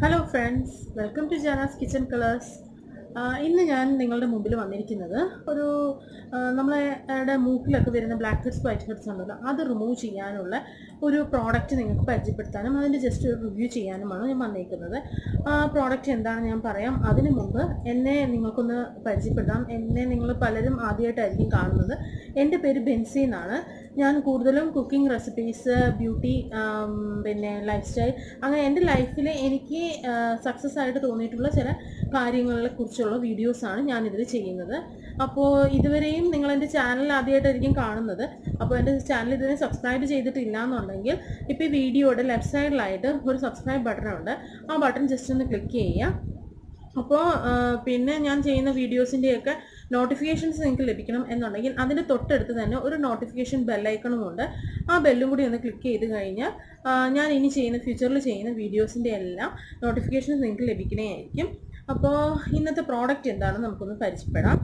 hello friends welcome to Jana's kitchen colours ഇന്ന് ഞാൻ നിങ്ങളുടെ മുമ്പിൽ വന്നിരിക്കുന്നത് ഒരു ആ, നമ്മളുടെ മൂക്കിലൊക്കെ വരുന്ന ബ്ലാക്ക് ഹെഡ്സ് വൈറ്റ് ഹെഡ്സ് ഉണ്ടല്ലോ അത് റിമൂവ് ചെയ്യാനുള്ള ഒരു പ്രോഡക്റ്റ് നിങ്ങൾക്ക് പരിചയപ്പെടുത്താനും അതിൻ്റെ ജസ്റ്റ് ഒരു റിവ്യൂ ചെയ്യാനുമാണ് ഞാൻ വന്നിരിക്കുന്നത് ആ പ്രോഡക്റ്റ് എന്താണെന്ന് ഞാൻ പറയാം അതിനു മുമ്പ് എന്നെ നിങ്ങൾക്കൊന്ന് പരിചയപ്പെടാം എന്നെ നിങ്ങൾ പലരും ആദ്യമായിട്ടായിരിക്കും കാണുന്നത് എൻ്റെ പേര് ബെൻസി എന്നാണ് ഞാൻ കൂടുതലും കുക്കിംഗ് റെസിപ്പീസ് ബ്യൂട്ടി പിന്നെ ലൈഫ് സ്റ്റൈൽ അങ്ങനെ എൻ്റെ ലൈഫിൽ എനിക്ക് സക്സസ് ആയിട്ട് തോന്നിയിട്ടുള്ള ചില കാര്യങ്ങളെ കുറിച്ചുള്ള വീഡിയോസാണ് ഞാനിതിൽ ചെയ്യുന്നത് അപ്പോൾ ഇതുവരെയും നിങ്ങൾ എൻ്റെ ചാനൽ ആദ്യമായിട്ടായിരിക്കും കാണുന്നത് അപ്പോൾ എൻ്റെ ചാനൽ ഇതുവരെ സബ്സ്ക്രൈബ് ചെയ്തിട്ടില്ല എന്നുണ്ടെങ്കിൽ ഇപ്പോൾ ഈ വീഡിയോയുടെ ലെഫ്റ്റ് സൈഡിലായിട്ട് ഒരു സബ്സ്ക്രൈബ് ബട്ടൺ ഉണ്ട് ആ ബട്ടൺ ജസ്റ്റ് ഒന്ന് ക്ലിക്ക് ചെയ്യുക അപ്പോൾ പിന്നെ ഞാൻ ചെയ്യുന്ന വീഡിയോസിൻ്റെയൊക്കെ നോട്ടിഫിക്കേഷൻസ് നിങ്ങൾക്ക് ലഭിക്കണം എന്നുണ്ടെങ്കിൽ അതിൻ്റെ തൊട്ടടുത്ത് തന്നെ ഒരു നോട്ടിഫിക്കേഷൻ ബെല്ലൈക്കണും ഉണ്ട് ആ ബെല്ലും കൂടി ഒന്ന് ക്ലിക്ക് ചെയ്ത് കഴിഞ്ഞാൽ ആ, ഞാൻ ഇനി ചെയ്യുന്ന ഫ്യൂച്ചറിൽ ചെയ്യുന്ന വീഡിയോസിൻ്റെ എല്ലാം നോട്ടിഫിക്കേഷൻസ് നിങ്ങൾക്ക് ലഭിക്കുന്നതായിരിക്കും അപ്പോൾ ഇന്നത്തെ പ്രോഡക്റ്റ് എന്താണെന്ന് നമുക്കൊന്ന് പരിചയപ്പെടാം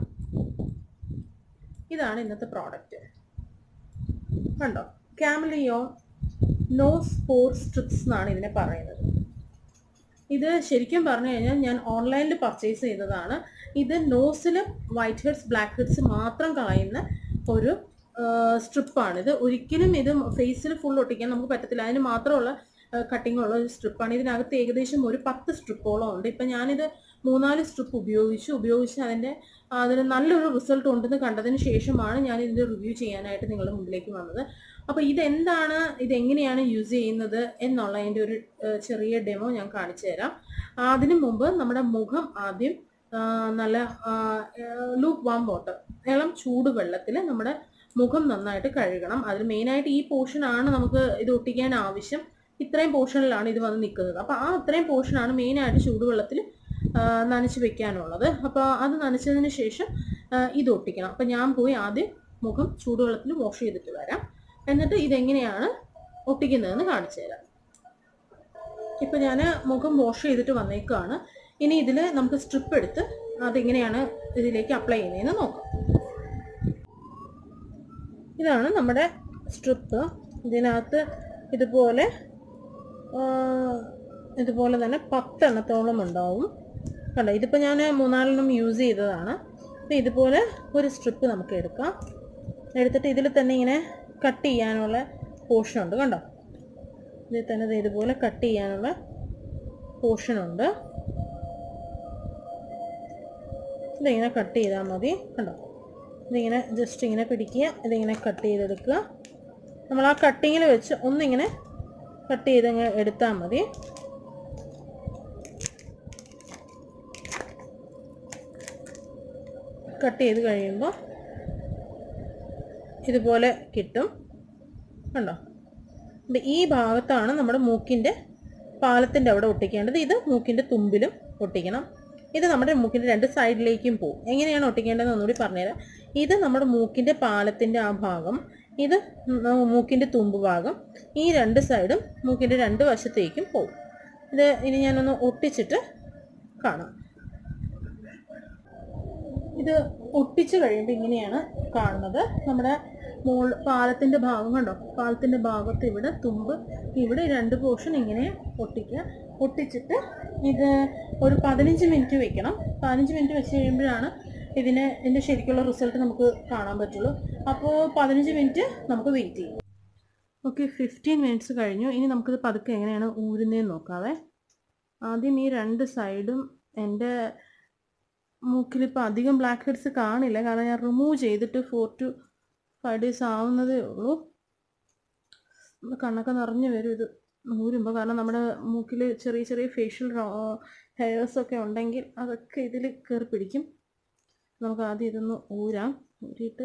ഇതാണ് ഇന്നത്തെ പ്രോഡക്റ്റ് കണ്ടോ ക്യാമലിയോ നോ സ്പോർ സ്ട്രിപ്സ് എന്നാണ് ഇതിനെ പറയുന്നത് ഇത് ശരിക്കും പറഞ്ഞു കഴിഞ്ഞാൽ ഞാൻ ഓൺലൈനിൽ പർച്ചേസ് ചെയ്തതാണ് ഇത് നോസിലും വൈറ്റ് ഹെഡ്സ് ബ്ലാക്ക് ഹെഡ്സ് മാത്രം കളയുന്ന ഒരു സ്ട്രിപ്പാണ് ഇത് ഒരിക്കലും ഇത് ഫേസിൽ ഫുൾ ഒട്ടിക്കാൻ നമുക്ക് പറ്റത്തില്ല അതിന് മാത്രമുള്ള കട്ടിംഗ് ഉള്ള ഒരു സ്ട്രിപ്പാണ് ഇതിനകത്ത് ഏകദേശം ഒരു പത്ത് സ്ട്രിപ്പോളം ഉണ്ട് ഇപ്പം ഞാനിത് മൂന്നാല് സ്ട്രിപ്പ് ഉപയോഗിച്ചു ഉപയോഗിച്ച് അതിൻ്റെ അതിന് നല്ലൊരു റിസൾട്ട് ഉണ്ടെന്ന് കണ്ടതിന് ശേഷമാണ് ഞാൻ ഇതിൻ്റെ റിവ്യൂ ചെയ്യാനായിട്ട് നിങ്ങളുടെ മുമ്പിലേക്ക് വന്നത് അപ്പോൾ ഇതെന്താണ് ഇതെങ്ങനെയാണ് യൂസ് ചെയ്യുന്നത് എന്നുള്ളതിൻ്റെ ഒരു ഏഹ്, ചെറിയ ഡെമോ ഞാൻ കാണിച്ചു തരാം അതിനു മുമ്പ് നമ്മുടെ മുഖം ആദ്യം ആ, നല്ല ലൂക്ക് വാം വാട്ടർ ഇളം ചൂടുവെള്ളത്തിൽ നമ്മുടെ മുഖം നന്നായിട്ട് കഴുകണം അതിൽ മെയിനായിട്ട് ഈ പോർഷനാണ് നമുക്ക് ഇത് ഒട്ടിക്കാൻ ആവശ്യം ഇത്രയും പോർഷനിലാണ് ഇത് വന്ന് നിൽക്കുന്നത് അപ്പോൾ ആ അത്രയും പോർഷനാണ് മെയിനായിട്ട് ചൂടുവെള്ളത്തിൽ ആ, നനച്ച് വെക്കാനുള്ളത് അപ്പോൾ അത് നനച്ചതിന് ശേഷം ആ, ഇത് ഒട്ടിക്കണം അപ്പോൾ ഞാൻ പോയി ആദ്യം മുഖം ചൂടുവെള്ളത്തിൽ വാഷ് ചെയ്തിട്ട് വരാം എന്നിട്ട് ഇതെങ്ങനെയാണ് ഒട്ടിക്കുന്നതെന്ന് കാണിച്ചു തരാം ഇപ്പം ഞാൻ മുഖം വാഷ് ചെയ്തിട്ട് വന്നേക്കാണ് ഇനി ഇതിൽ നമുക്ക് സ്ട്രിപ്പ് എടുത്ത് അതെങ്ങനെയാണ് ഇതിലേക്ക് അപ്ലൈ ചെയ്യുന്നതെന്ന് നോക്കാം ഇതാണ് നമ്മുടെ സ്ട്രിപ്പ് ഇതിനകത്ത് ഇതുപോലെ ആ, ഇതുപോലെ തന്നെ പത്തെണ്ണത്തോളം ഉണ്ടാവും കണ്ടോ ഇതിപ്പോൾ ഞാൻ മൂന്നാലെണ്ണം യൂസ് ചെയ്തതാണ് അപ്പോൾ ഇതുപോലെ ഒരു സ്ട്രിപ്പ് നമുക്ക് എടുക്കാം എടുത്തിട്ട് ഇതിൽ തന്നെ ഇങ്ങനെ കട്ട് ചെയ്യാനുള്ള പോർഷൻ ഉണ്ട് കണ്ടോ ഇതിൽ തന്നെ ദേ ഇതുപോലെ കട്ട് ചെയ്യാനുള്ള പോർഷൻ ഉണ്ട് ഇതിങ്ങനെ കട്ട് ചെയ്താൽ മതി കണ്ടോ ഇതിങ്ങനെ ജസ്റ്റ് ഇങ്ങനെ പിടിക്കുക ഇതിങ്ങനെ കട്ട് ചെയ്തെടുക്കുക നമ്മൾ ആ കട്ടിങ്ങിൽ വെച്ച് ഒന്നിങ്ങനെ കട്ട് ചെയ്തങ്ങ് എടുത്താൽ മതി കട്ട് ചെയ്ത് കഴിയുമ്പോൾ ഇതുപോലെ കിട്ടും കണ്ടോ ഇത് ഈ ഭാഗത്താണ് നമ്മുടെ മൂക്കിൻ്റെ പാലത്തിൻ്റെ അവിടെ ഒട്ടിക്കേണ്ടത് ഇത് മൂക്കിൻ്റെ തുമ്പിലും ഒട്ടിക്കണം ഇത് നമ്മുടെ മൂക്കിൻ്റെ രണ്ട് സൈഡിലേക്കും പോകും എങ്ങനെയാണ് ഒട്ടിക്കേണ്ടതെന്ന് ഒന്നുകൂടി പറഞ്ഞുതരാം ഇത് നമ്മുടെ മൂക്കിൻ്റെ പാലത്തിൻ്റെ ആ ഭാഗം ഇത് മൂ- മൂക്കിൻ്റെ തുമ്പ് ഭാഗം ഈ രണ്ട് സൈഡും മൂക്കിൻ്റെ രണ്ട് വശത്തേക്കും പോകും ഇത് ഇനി ഞാനൊന്ന് ഒട്ടിച്ചിട്ട് കാണാം ഇത് ഒട്ടിച്ച് കഴിയുമ്പോൾ ഇങ്ങനെയാണ് കാണുന്നത് നമ്മുടെ മോൾ പാലത്തിൻ്റെ ഭാഗം കണ്ടോ പാലത്തിൻ്റെ ഭാഗത്ത് ഇവിടെ തുമ്പ് ഇവിടെ രണ്ട് പോർഷൻ ഇങ്ങനെ ഒട്ടിക്കുക ഒട്ടിച്ചിട്ട് ഇത് ഒരു പതിനഞ്ച് മിനിറ്റ് വെക്കണം പതിനഞ്ച് മിനിറ്റ് വെച്ച് കഴിയുമ്പോഴാണ് ഇതിന് ഇതിൻ്റെ ശരിക്കുള്ള റിസൾട്ട് നമുക്ക് കാണാൻ പറ്റുള്ളൂ അപ്പോൾ പതിനഞ്ച് മിനിറ്റ് നമുക്ക് വെയിറ്റ് ചെയ്യാം ഓക്കെ ഫിഫ്റ്റീൻ മിനിറ്റ്സ് കഴിഞ്ഞു ഇനി നമുക്കിത് പതുക്കെ എങ്ങനെയാണ് ഊരുന്നതെന്ന് നോക്കാവേ ആദ്യം ഈ രണ്ട് സൈഡും എൻ്റെ മൂക്കിലിപ്പോൾ അധികം ബ്ലാക്ക് ഹെഡ്സ് കാണില്ല കാരണം ഞാൻ റിമൂവ് ചെയ്തിട്ട് ഫോർ ടു ഫൈവ് ഡേയ്സ് ആവുന്നതേ ഉള്ളൂ നമ്മുടെ കണ്ണൊക്കെ നിറഞ്ഞു വരും ഇത് ഊരുമ്പോൾ കാരണം നമ്മുടെ മൂക്കിൽ ചെറിയ ചെറിയ ഫേഷ്യൽ ഹെയർസൊക്കെ ഉണ്ടെങ്കിൽ അതൊക്കെ ഇതിൽ കയറി പിടിക്കും നമുക്ക് ആദ്യം ഇതൊന്ന് ഊരാം ഊരിയിട്ട്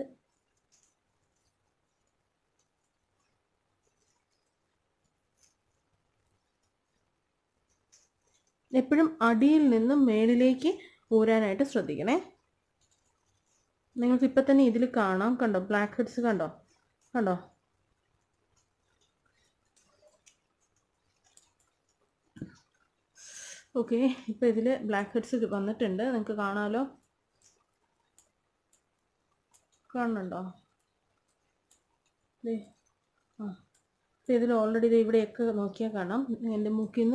എപ്പോഴും അടിയിൽ നിന്നും മേളിലേക്ക് ഊരാനായിട്ട് ശ്രദ്ധിക്കണേ നിങ്ങൾക്ക് ഇപ്പം തന്നെ ഇതിൽ കാണാം കണ്ടോ ബ്ലാക്ക് ഹെഡ്സ് കണ്ടോ കണ്ടോ ഓക്കെ ഇപ്പം ഇതിൽ ബ്ലാക്ക് ഹെഡ്സ് വന്നിട്ടുണ്ട് നിങ്ങൾക്ക് കാണാമല്ലോ കാണുന്നുണ്ടോ ദേ ആ അപ്പോൾ ഇതിൽ ഓൾറെഡി ഇത് ഇവിടെയൊക്കെ നോക്കിയാൽ കാണാം എൻ്റെ മൂക്കിൽ നിന്ന്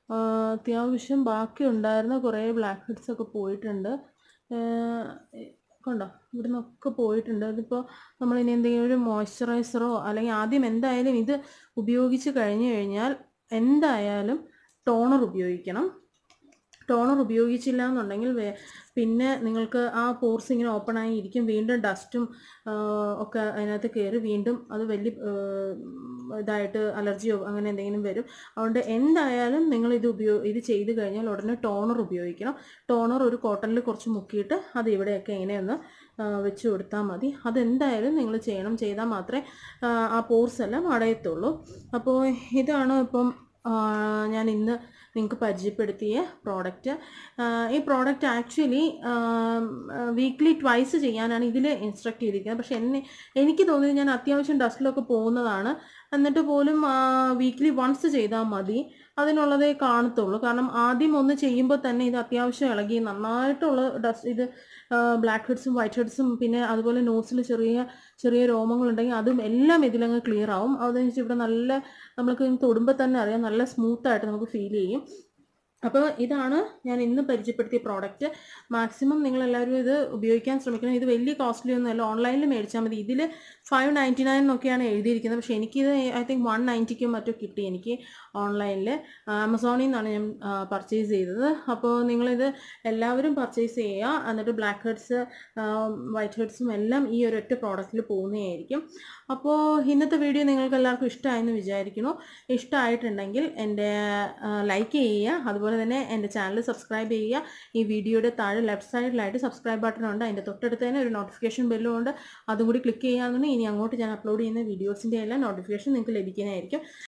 ആ, അത്യാവശ്യം ബാക്കി ഉണ്ടായിരുന്ന കുറേ ബ്ലാക്ക് ഹെഡ്സ് ഒക്കെ പോയിട്ടുണ്ട് ആ, കണ്ടോ ഇവിടെ നിന്നൊക്കെ പോയിട്ടുണ്ട് അതിപ്പോൾ നമ്മൾ ഇനി എന്തെങ്കിലും ഒരു മോയ്സ്ചറൈസറോ അല്ലെങ്കിൽ ആദ്യം എന്തായാലും ഇത് ഉപയോഗിച്ച് കഴിഞ്ഞു കഴിഞ്ഞാൽ എന്തായാലും ടോണർ ഉപയോഗിക്കണം ടോണർ ഉപയോഗിച്ചില്ല എന്നുണ്ടെങ്കിൽ വേ- പിന്നെ നിങ്ങൾക്ക് ആ പോർസ് ഇങ്ങനെ ഓപ്പൺ ആയി ഇരിക്കും വീണ്ടും ഡസ്റ്റും ഒക്കെ അതിനകത്ത് കയറി വീണ്ടും അത് വലിയ ആ, ഇതായിട്ട് അലർജിയോ അങ്ങനെ എന്തെങ്കിലും വരും അതുകൊണ്ട് എന്തായാലും നിങ്ങൾ ഇത് ഉപയോഗ ഇത് ചെയ്ത് കഴിഞ്ഞാൽ ഉടനെ ടോണർ ഉപയോഗിക്കണം ടോണർ ഒരു കോട്ടണിൽ കുറച്ച് മുക്കിയിട്ട് അത് ഇവിടെയൊക്കെ ഇങ്ങനെ ഒന്ന് ആ, വെച്ച് കൊടുത്താൽ മതി അതെന്തായാലും നിങ്ങൾ ചെയ്യണം ചെയ്താൽ മാത്രമേ ആ, ആ പോർസ് എല്ലാം അടയത്തുള്ളൂ അപ്പോൾ ഇതാണ് ഇപ്പം ആ, ഞാൻ ഇന്ന് നിങ്ങൾക്ക് പരിചയപ്പെടുത്തിയ പ്രോഡക്റ്റ് ഈ പ്രോഡക്റ്റ് ആക്ച്വലി വീക്ക്ലി ട്വൈസ് ചെയ്യാനാണ് ഇതിൽ ഇൻസ്ട്രക്ട് ചെയ്തിരിക്കുന്നത് പക്ഷെ എന്നെ എനിക്ക് തോന്നിയത് ഞാൻ അത്യാവശ്യം ഡസ്റ്റിലൊക്കെ പോകുന്നതാണ് എന്നിട്ട് പോലും വീക്ക്ലി വൺസ് ചെയ്താൽ മതി അതിനുള്ളതേ കാണത്തുള്ളൂ കാരണം ആദ്യം ഒന്ന് ചെയ്യുമ്പോൾ തന്നെ ഇത് അത്യാവശ്യം ഇളകി നന്നായിട്ടുള്ള ഡസ്റ്റ് ഇത് ബ്ലാക്ക് ഹെഡ്സും വൈറ്റ് ഹെഡ്സും പിന്നെ അതുപോലെ നോസിൽ ചെറിയ ചെറിയ രോമങ്ങളുണ്ടെങ്കിൽ അതും എല്ലാം ഇതിലങ്ങ് ക്ലിയർ ആവും അതെന്ന് വെച്ചാൽ ഇവിടെ നല്ല നമുക്ക് തൊടുമ്പോൾ തന്നെ അറിയാം നല്ല സ്മൂത്തായിട്ട് നമുക്ക് ഫീൽ ചെയ്യും അപ്പോൾ ഇതാണ് ഞാൻ ഇന്ന് പരിചയപ്പെടുത്തിയ പ്രോഡക്റ്റ് മാക്സിമം നിങ്ങൾ എല്ലാവരും ഇത് ഉപയോഗിക്കാൻ ശ്രമിക്കണം ഇത് വലിയ കോസ്റ്റ്ലി ഒന്നും അല്ല ഓൺലൈനിൽ മേടിച്ചാൽ മതി ഇതിൽ ഫൈവ് നയൻറ്റി നയൻ എന്നൊക്കെയാണ് എഴുതിയിരിക്കുന്നത് പക്ഷേ എനിക്കിത് ഐ തിങ്ക് വൺ നയൻറ്റിക്കും മറ്റോ കിട്ടി എനിക്ക് ഓൺലൈനിൽ ആമസോണിൽ നിന്നാണ് ഞാൻ പർച്ചേസ് ചെയ്തത് അപ്പോൾ നിങ്ങളിത് എല്ലാവരും പർച്ചേസ് ചെയ്യുക എന്നിട്ട് ബ്ലാക്ക് ഹെഡ്സ് വൈറ്റ് ഹെഡ്സും എല്ലാം ഈ ഒരൊറ്റ പ്രോഡക്റ്റിൽ പോകുന്നതായിരിക്കും അപ്പോൾ ഇന്നത്തെ വീഡിയോ നിങ്ങൾക്ക് എല്ലാവർക്കും ഇഷ്ടമായെന്ന് വിചാരിക്കുന്നു ഇഷ്ടമായിട്ടുണ്ടെങ്കിൽ എൻ്റെ ലൈക്ക് ചെയ്യുക അതുപോലെ തന്നെ എൻ്റെ ചാനൽ സബ്സ്ക്രൈബ് ചെയ്യുക ഈ വീഡിയോയുടെ താഴെ ലെഫ്റ്റ് സൈഡിലായിട്ട് സബ്സ്ക്രൈബ് ബട്ടൺ ഉണ്ട് അതിൻ്റെ തൊട്ടടുത്ത് തന്നെ ഒരു നോട്ടിഫിക്കേഷൻ ബെല്ലും ഉണ്ട് അതും കൂടി ക്ലിക്ക് ചെയ്യുകയാണെന്നുണ്ടെങ്കിൽ ഇനി അങ്ങോട്ട് ഞാൻ അപ്ലോഡ് ചെയ്യുന്ന വീഡിയോസിൻ്റെ എല്ലാം നോട്ടിഫിക്കേഷൻ നിങ്ങൾക്ക് ലഭിക്കുന്നതായിരിക്കും